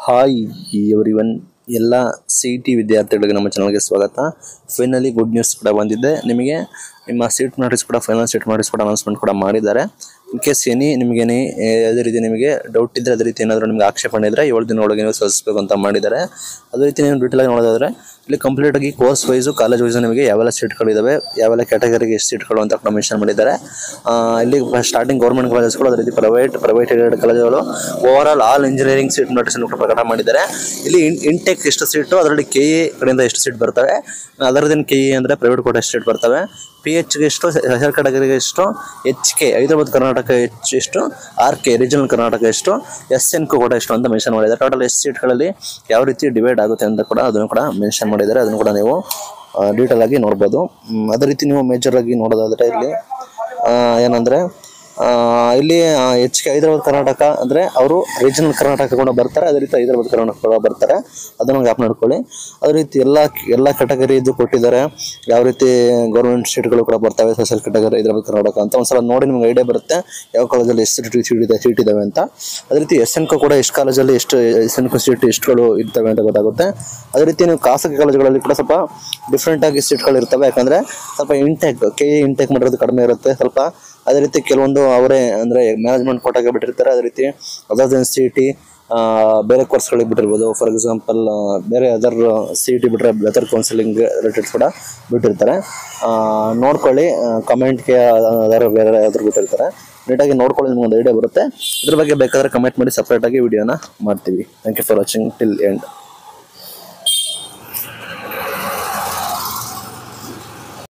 hi everyone ಎಲ್ಲ C T ವಿದ್ಯಾರ್ಥಿಗಳಿಗೆ ನಮ್ಮ ಚಾನಲ್ಗೆ ಸ್ವಾಗತ ಫೈನಲಿ ಗುಡ್ ನ್ಯೂಸ್ ಕೂಡ ಬಂದಿದೆ ನಿಮಗೆ ನಿಮ್ಮ ಸೀಟ್ ನೋಟಿಸ್ ಕೂಡ ಫೈನಲ್ ಸೀಟ್ ನೋಟಿಸ್ ಕೂಡ ಅನೌನ್ಸ್ಮೆಂಟ್ ಕೂಡ ಮಾಡಿದ್ದಾರೆ ಇನ್ ಕೇಸ್ ಎನಿ ನಿಮಗೆ ಎನಿ ಅದೇ ರೀತಿ ನಿಮಗೆ ಡೌಟ್ ಇದ್ದರೆ ಅದೇ ರೀತಿ ಏನಾದರೂ ನಿಮಗೆ ಆಕ್ಷೇಪಣೆ ಇದ್ದರೆ ಏಳು ದಿನ ಒಳಗೆ ನೀವು ಸಲ್ಲಿಸಬೇಕು ಅಂತ ಮಾಡಿದ್ದಾರೆ ಅದೇ ರೀತಿ ನೀವು ಡೀಟೇಲ್ ಆಗಿ ನೋಡೋದಾದ್ರೆ ಇಲ್ಲಿ ಕಂಪ್ಲೀಟ್ ಆಗಿ ಕೋರ್ಸ್ ವೈಸು ಕಾಲೇಜ್ ವೈಸು ನಿಮಗೆ ಯಾವೆಲ್ಲ ಸೀಟ್ಗಳಿದ್ದಾವೆ ಯಾವೆಲ್ಲ ಕ್ಯಾಟಗರಿಗೆ ಎಷ್ಟು ಸೀಟ್ಗಳು ಅಂತ ಕೂಡ ಮೆನ್ಷನ್ ಮಾಡಿದ್ದಾರೆ ಆ, ಇಲ್ಲಿ ಸ್ಟಾರ್ಟಿಂಗ್ ಗೌರ್ಮೆಂಟ್ ಕಾಲೇಜ್ಗಳು ಅದೇ ರೀತಿ ಪ್ರೈವೇಟ್ ಪ್ರೈವೇಟ್ ಏಡೆಡ್ ಕಾಲೇಜುಗಳು over all all engineering seat notice ಕೂಡ ಪ್ರಕಟ ಮಾಡಿದ್ದಾರೆ ಇಲ್ಲಿ ಇನ್ಟೇಕ್ ಎಷ್ಟು ಸೀಟು ಅದರಲ್ಲಿ ಕೆ ಎ ಕಡೆಯಿಂದ ಎಷ್ಟು ಸೀಟ್ ಬರ್ತವೆ ಅದರದೇನು ಕೆ ಎ ಅಂದರೆ ಪ್ರೈವೇಟ್ ಕೋಟ ಎಷ್ಟು ಸೀಟ್ ಬರ್ತವೆ ಪಿ ಎಚ್ಗೆ ಎಷ್ಟು ಹೆಸರು ಕ್ಯಾಟಗರಿಗೆ ಎಷ್ಟು ಎಚ್ ಕೆ ಹೈದರಾಬಾದ್ ಕರ್ನಾಟಕ ಹೆಚ್ಚು ಎಷ್ಟು ಆರ್ ಕೆ ರೀಜನಲ್ ಕರ್ನಾಟಕ ಎಷ್ಟು ಎಸ್ ಎನ್ ಕೂಡ ಎಷ್ಟು ಅಂತ ಮೆನ್ಷನ್ ಮಾಡಿದ್ದಾರೆ ಟೋಟಲ್ ಎಷ್ಟು ಸೀಟ್ಗಳಲ್ಲಿ ಯಾವ ರೀತಿ ಡಿವೈಡ್ ಆಗುತ್ತೆ ಅಂತ ಕೂಡ ಅದನ್ನು ಕೂಡ ಮೆನ್ಷನ್ ಮಾಡಿದ್ದಾರೆ ಅದನ್ನು ಕೂಡ ನೀವು ಡೀಟೇಲ್ ಆಗಿ ನೋಡ್ಬೋದು ಮ್, ಅದೇ ರೀತಿ ನೀವು ಮೇಜರ್ ಆಗಿ ನೋಡೋದಾದ್ರೆ ಇಲ್ಲಿ ಆ, ಏನಂದ್ರೆ ಆ, ಇಲ್ಲಿ ಎಚ್ ಕೆ ಹೈದರಾಬಾದ್ ಕರ್ನಾಟಕ ಅಂದರೆ ಅವರು ರೀಜನಲ್ ಕರ್ನಾಟಕ ಕೂಡ ಬರ್ತಾರೆ ಅದೇ ರೀತಿ ಹೈದರಾಬಾದ್ ಕರ್ನಾಟಕ ಕೂಡ ಬರ್ತಾರೆ ಅದನ್ನು ಜ್ಞಾಪ ಮಾಡ್ಕೊಳ್ಳಿ ಅದೇ ರೀತಿ ಎಲ್ಲ ಎಲ್ಲ ಕ್ಯಾಟಗರಿ ಇದು ಕೊಟ್ಟಿದ್ದಾರೆ ಯಾವ ರೀತಿ ಗೌರ್ಮೆಂಟ್ ಸೀಟ್ಗಳು ಕೂಡ ಬರ್ತವೆ ಸ್ಪೆಷಲ್ ಕ್ಯಾಟಗರಿ ಹೈದರಾಬಾದ್ ಕರ್ನಾಟಕ ಅಂತ ಒಂದ್ಸಲ ನೋಡಿ ನಿಮ್ಗೆ ಐಡಿಯಾ ಬರುತ್ತೆ ಯಾವ ಕಾಲೇಜಲ್ಲಿ ಎಷ್ಟು ಸೀಟ್ ಇದೆ ಸೀಟ್ ಇದಾವೆ ಅಂತ ಅದೇ ರೀತಿ ಎಸ್ ಎನ್ ಕೂಡ ಎಷ್ಟು ಕಾಲೇಜಲ್ಲಿ ಎಷ್ಟು ಎಸ್ ಎನ್ ಸೀಟ್ ಎಷ್ಟುಗಳು ಇರ್ತವೆ ಅಂತ ಗೊತ್ತಾಗುತ್ತೆ ಅದೇ ರೀತಿ ನೀವು ಖಾಸಗಿ ಕಾಲೇಜುಗಳಲ್ಲಿ ಕೂಡ ಸ್ವಲ್ಪ ಡಿಫ್ರೆಂಟ್ ಆಗಿ ಸೀಟ್ಗಳು ಇರ್ತವೆ ಯಾಕಂದ್ರೆ ಸ್ವಲ್ಪ ಇಂಟೆಕ್ ಕೆ ಎ ಇಂಟೆಕ್ ಮಾಡಿರೋದು ಕಡಿಮೆ ಇರುತ್ತೆ ಸ್ವಲ್ಪ ಅದೇ ರೀತಿ ಕೆಲವೊಂದು ಅವರೇ ಅಂದರೆ ಮ್ಯಾನೇಜ್ಮೆಂಟ್ ಕೋಟಾಗೆ ಬಿಟ್ಟಿರ್ತಾರೆ ಅದೇ ರೀತಿ ಅದರ್ ದೆನ್ ಸಿ ಟಿ ಬೇರೆ ಕೋರ್ಸ್ಗಳಿಗೆ ಬಿಟ್ಟಿರ್ಬೋದು ಫಾರ್ ಎಕ್ಸಾಂಪಲ್ ಬೇರೆ ಅದರ್ ಸಿ ಟಿ ಬಿಟ್ಟರೆ ಅದರ್ ಕೌನ್ಸಿಲಿಂಗ್ ರಿಲೇಟೆಡ್ ಕೂಡ ಬಿಟ್ಟಿರ್ತಾರೆ ಆ, ನೋಡ್ಕೊಳ್ಳಿ ಕಮೆಂಟ್ಗೆ ಯಾರು ಬೇರೆ ಯಾವ್ದಾದ್ರು ಬಿಟ್ಟಿರ್ತಾರೆ ನೀಟಾಗಿ ನೋಡ್ಕೊಳ್ಳಿ ನಿಮ್ಗೆ ಒಂದು ಐಡಿಯಾ ಬರುತ್ತೆ ಇದ್ರ ಬಗ್ಗೆ ಬೇಕಾದ್ರೆ ಕಮೆಂಟ್ ಮಾಡಿ ಸಪ್ರೇಟಾಗಿ ವಿಡಿಯೋನ ಮಾಡ್ತೀವಿ thank you for watching till end